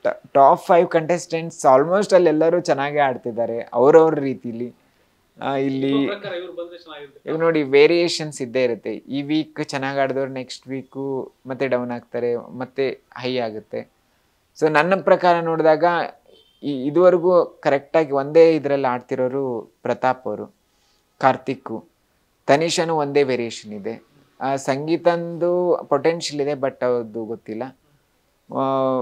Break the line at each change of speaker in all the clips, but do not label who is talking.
top five contestants almost ಅಲ್ಲಿ ಎಲ್ಲರೂ ಚೆನ್ನಾಗೇ ಆಡ್ತಿದ್ದಾರೆ ಅವ್ರವ್ರ ರೀತಿಲಿ ಆ, ಇಲ್ಲಿ
ನಿಮ್ಮ ಪ್ರಕಾರ ಇವ್ರು ಬಂದ್ರೆ ಚೆನ್ನಾಗಿರುತ್ತೆ
ಈಗ ನೋಡಿ ವೇರಿಯೇಷನ್ಸ್ ಇದ್ದೇ ಇರುತ್ತೆ ಈ ವೀಕ್ ಚೆನ್ನಾಗಿ ಆಡಿದವ್ರು ನೆಕ್ಸ್ಟ್ ವೀಕು ಮತ್ತೆ ಡೌನ್ ಆಗ್ತಾರೆ ಮತ್ತೆ ಹೈ ಆಗುತ್ತೆ ಸೊ ನನ್ನ ಪ್ರಕಾರ ನೋಡಿದಾಗ ಈ ಇದುವರೆಗೂ ಕರೆಕ್ಟಾಗಿ ಒಂದೇ ಇದರಲ್ಲಿ ಆಡ್ತಿರೋರು ಪ್ರತಾಪ್ ಅವರು ಕಾರ್ತಿಕ್ಕು ತನಿಷನು ಒಂದೇ ವೇರಿಯೇಷನ್ ಇದೆ ಆ, ಸಂಗೀತಂದು ಪೊಟೆನ್ಷಿಯಲ್ ಇದೆ ಬಟ್ ಅದು ಗೊತ್ತಿಲ್ಲ ಆ,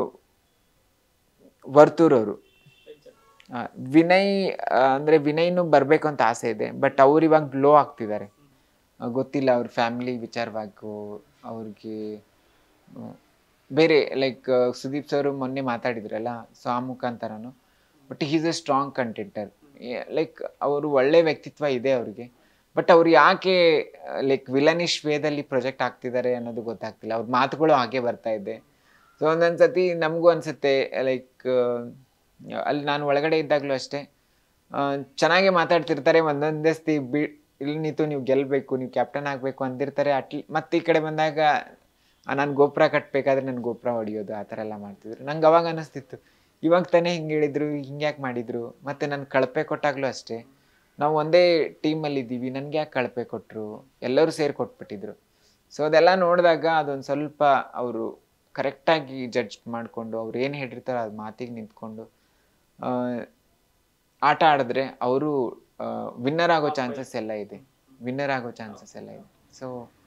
ವರ್ತೂರ್ ಅವರು ಆ, ವಿನಯ್ ಆ, ಅಂದ್ರೆ ವಿನಯ್ನು ಬರ್ಬೇಕು ಅಂತ ಆಸೆ ಇದೆ ಬಟ್ ಅವ್ರು ಇವಾಗ ಗ್ಲೋ ಆಗ್ತಿದ್ದಾರೆ ಆ, ಗೊತ್ತಿಲ್ಲ ಅವ್ರ ಫ್ಯಾಮಿಲಿ ವಿಚಾರವಾಗೂ ಅವ್ರಿಗೆ ಆ, ಬೇರೆ ಲೈಕ್ ಸುದೀಪ್ ಸರ್ ಮೊನ್ನೆ ಮಾತಾಡಿದ್ರಲ್ಲ ಸೊ ಆ ಮುಖಾಂತರನು but is a strong contender like ಅವರು ಒಳ್ಳೆ ವ್ಯಕ್ತಿತ್ವ ಇದೆ ಅವ್ರಿಗೆ ಬಟ್ ಅವ್ರು ಯಾಕೆ ಲೈಕ್ ವಿಲನಿಶ್ ವೇದಲ್ಲಿ ಪ್ರೊಜೆಕ್ಟ್ ಆಗ್ತಿದ್ದಾರೆ ಅನ್ನೋದು ಗೊತ್ತಾಗ್ತಿಲ್ಲ ಅವ್ರ ಮಾತುಗಳು ಹಾಗೆ ಬರ್ತಾ ಇದೆ ಸೊ ಒಂದೊಂದು ಸತಿ ನಮಗೂ ಅನ್ಸುತ್ತೆ ಲೈಕ್ ಅಲ್ಲಿ ನಾನು ಒಳಗಡೆ ಇದ್ದಾಗಲೂ ಅಷ್ಟೇ ಆ, ಚೆನ್ನಾಗೇ ಮಾತಾಡ್ತಿರ್ತಾರೆ ಒಂದೊಂದೇ ಸತಿ ಬಿ ಇಲ್ಲಿ ನಿಂತು ನೀವು ಗೆಲ್ಲಬೇಕು ನೀವು ಕ್ಯಾಪ್ಟನ್ ಆಗಬೇಕು ಅಂದಿರ್ತಾರೆ ಅಟ್ಲಿ ಮತ್ತೆ ಈ ಕಡೆ ಬಂದಾಗ ನಾನು ಗೋಪುರ ಕಟ್ಟಬೇಕಾದ್ರೆ ನನ್ನ ಗೋಪುರ ಹೊಡಿಯೋದು ಆ ಥರ ಎಲ್ಲ ಮಾಡ್ತಿದ್ರು ನಂಗೆ ಅವಾಗ ಅನ್ನಿಸ್ತಿತ್ತು ಇವಾಗ ತಾನೇ ಹಿಂಗೆ ಹೇಳಿದ್ರು ಹಿಂಗೆ ಯಾಕೆ ಮಾಡಿದ್ರು ಮತ್ತು ನಾನು ಕಳಪೆ ಕೊಟ್ಟಾಗಲೂ ಅಷ್ಟೇ ನಾವು ಒಂದೇ ಟೀಮಲ್ಲಿ ಇದ್ದೀವಿ ನನಗೆ ಯಾಕೆ ಕಳಪೆ ಕೊಟ್ಟರು ಎಲ್ಲರೂ ಸೇರಿ ಕೊಟ್ಬಿಟ್ಟಿದ್ರು ಸೊ ಅದೆಲ್ಲ ನೋಡಿದಾಗ ಅದೊಂದು ಸ್ವಲ್ಪ ಅವರು ಕರೆಕ್ಟಾಗಿ ಜಡ್ಜ್ ಮಾಡಿಕೊಂಡು ಅವ್ರು ಏನು ಹೇಳಿರ್ತಾರೋ ಅದು ಮಾತಿಗೆ ನಿಂತ್ಕೊಂಡು ಆ, ಆಟ ಆಡಿದ್ರೆ ಅವರು ವಿನ್ನರ್ ಆಗೋ ಚಾನ್ಸಸ್ ಎಲ್ಲ ಇದೆ ವಿನ್ನರ್ ಆಗೋ ಚಾನ್ಸಸ್ ಎಲ್ಲ ಇದೆ ಸೊ